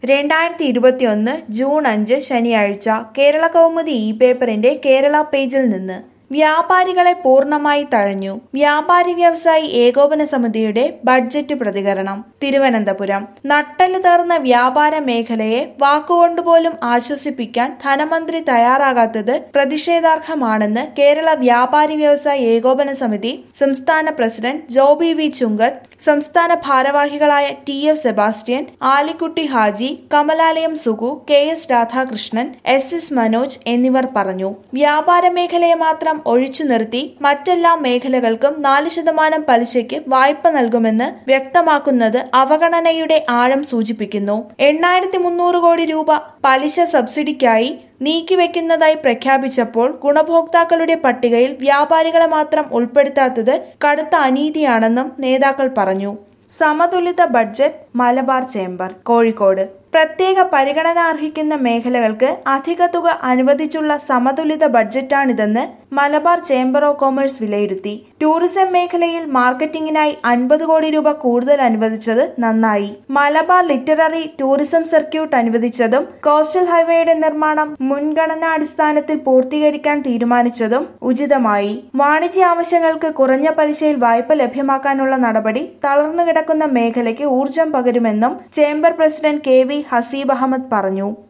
രണ്ടായിരത്തി ഇരുപത്തിയൊന്ന് ജൂൺ അഞ്ച് ശനിയാഴ്ച കേരള കൗമുദി ഇ പേപ്പറിന്റെ കേരള പേജിൽ നിന്ന് വ്യാപാരികളെ പൂർണ്ണമായി തഴഞ്ഞു വ്യാപാരി വ്യവസായി ഏകോപന സമിതിയുടെ ബഡ്ജറ്റ് പ്രതികരണം തിരുവനന്തപുരം നട്ടല് തേർന്ന വ്യാപാര മേഖലയെ വാക്കുകൊണ്ടുപോലും ആശ്വസിപ്പിക്കാൻ ധനമന്ത്രി തയ്യാറാകാത്തത് പ്രതിഷേധാർഹമാണെന്ന് കേരള വ്യാപാരി വ്യവസായി ഏകോപന സമിതി സംസ്ഥാന പ്രസിഡന്റ് ജോബി വി ചുങ്കത്ത് സംസ്ഥാന ഭാരവാഹികളായ T F Sebastian Alikutty Haji Kamalalayam Sugu K S Radhakrishnan S S Manoj എന്നിവർ പറഞ്ഞു വ്യാപാര മേഖലയെ മാത്രം ഒഴിച്ചു നിർത്തി മറ്റെല്ലാ മേഖലകൾക്കും നാല് ശതമാനം പലിശയ്ക്ക് വായ്പ നൽകുമെന്ന് വ്യക്തമാക്കുന്നത് അവഗണനയുടെ ആഴം സൂചിപ്പിക്കുന്നു എണ്ണായിരത്തി മുന്നൂറ് കോടി രൂപ പലിശ സബ്സിഡിക്കായി നീക്കിവെക്കുന്നതായി പ്രഖ്യാപിച്ചപ്പോൾ ഗുണഭോക്താക്കളുടെ പട്ടികയിൽ വ്യാപാരികളെ മാത്രം ഉൾപ്പെടുത്താത്തത് കടുത്ത അനീതിയാണെന്നും നേതാക്കൾ പറഞ്ഞു സമതുലിത ബഡ്ജറ്റ് മലബാർ ചേംബർ കോഴിക്കോട് പ്രത്യേക പരിഗണന അർഹിക്കുന്ന മേഖലകൾക്ക് അധിക തുക അനുവദിച്ചുള്ള സമതുലിത ബഡ്ജറ്റാണിതെന്ന് മലബാർ ചേംബർ ഓഫ് കോമേഴ്സ് വിലയിരുത്തി ടൂറിസം മേഖലയിൽ മാർക്കറ്റിംഗിനായി അൻപത് കോടി രൂപ കൂടുതൽ അനുവദിച്ചത് നന്നായി മലബാർ ലിറ്റററി ടൂറിസം സർക്യൂട്ട് അനുവദിച്ചതും കോസ്റ്റൽ ഹൈവേയുടെ നിർമ്മാണം മുൻഗണനാടിസ്ഥാനത്തിൽ പൂർത്തീകരിക്കാൻ തീരുമാനിച്ചതും ഉചിതമായി വാണിജ്യ ആവശ്യങ്ങൾക്ക് കുറഞ്ഞ പലിശയിൽ വായ്പ ലഭ്യമാക്കാനുള്ള നടപടി തളർന്നു കിടക്കുന്ന മേഖലയ്ക്ക് ഊർജം പകരുമെന്നും chamber president K V Haseeb Ahmed പറഞ്ഞു